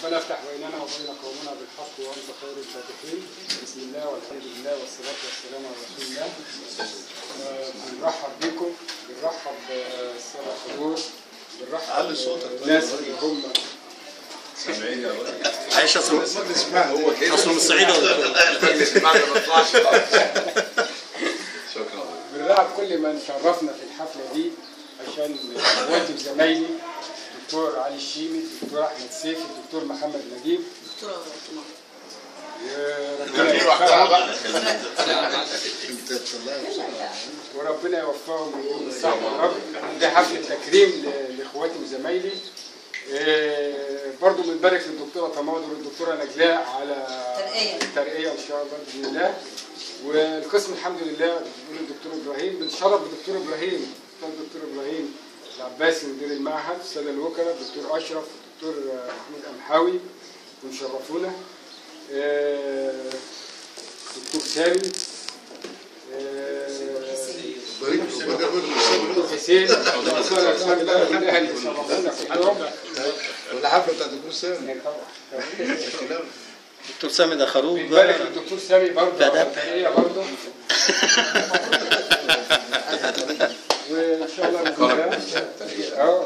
ربنا افتح بيننا وبين قومنا بالحق وانت خير الفاتحين بسم الله والحمد لله والصلاه والسلام على رسول الله آه، بنرحب بكم بنرحب بالساده الحضور بنرحب علي صوتك طيب. بالناس اللي هم سامعين يا ولد عايش اصله هو كده اصله من الصعيد ولا شكرا بنرحب كل من شرفنا في الحفله دي عشان والدي وزمايلي الدكتور علي الشيمي الدكتور احمد سيف الدكتور محمد نجيب وربنا يوفقهم انت تطلعي بسرعه وربنا يوفقهم ويديهم الصحة يا رب دي حفلة تكريم ل- لاخواتي وزمايلي إيه، برضو بنبارك للدكتورة تماضر والدكتورة نجلاء على ترقية. الترقية ان شاء الله باذن الله والقسم الحمد لله بيقول الدكتور ابراهيم بنشرف بالدكتور ابراهيم الدكتور ابراهيم العباسي مدير المعهد الساده الوكلاء الدكتور اشرف الدكتور آه، محمود امحاوي بنشرفونا آه، دكتور سامي آه، دكتور حسين دكتور اسامه الله كلها اللي شرفونا كلهم ولا حفله بتاعت الدكتور سامي دكتور سامي ده خروف بنبارك بقى للدكتور سامي برضه على الترقية برضه وان شاء الله باذن الله اه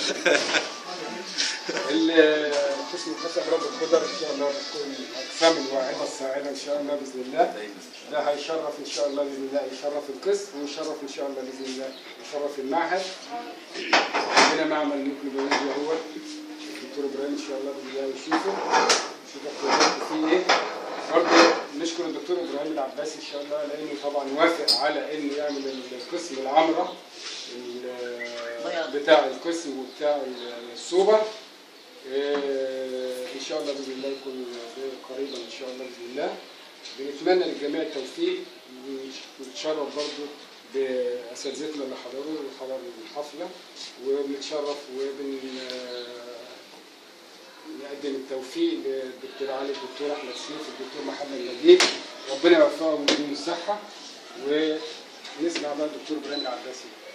القسم الخاص برب القدر ان شاء الله تكون الاقسام الواعده الساعده ان شاء الله باذن الله ده هيشرف ان شاء الله باذن الله يشرف القسم ويشرف ان شاء الله باذن الله يشرف المعهد عندنا معمل نوكلي بيولوجيا هو الدكتور ابراهيم ان شاء الله باذن الله يشوفه يشوف احتياجاته فيه ايه برضه نشكر الدكتور ابراهيم العباسي ان شاء الله لانه طبعا وافق على انه يعمل القسم العمره ال- بياض. بتاع القسم وبتاع السوبر إيه، ان شاء الله باذن الله يكون قريبا ان شاء الله باذن الله بنتمنى للجميع التوفيق ونتشرف برضو باساتذتنا اللي حضروا وحضروا الحفله وبنتشرف وبن نقدم التوفيق للدكتور علي الدكتور احمد سيف الدكتور محمد نجيب ربنا يوفقهم ويديهم الصحه ونسمع بقى الدكتور ابراهيم العباسي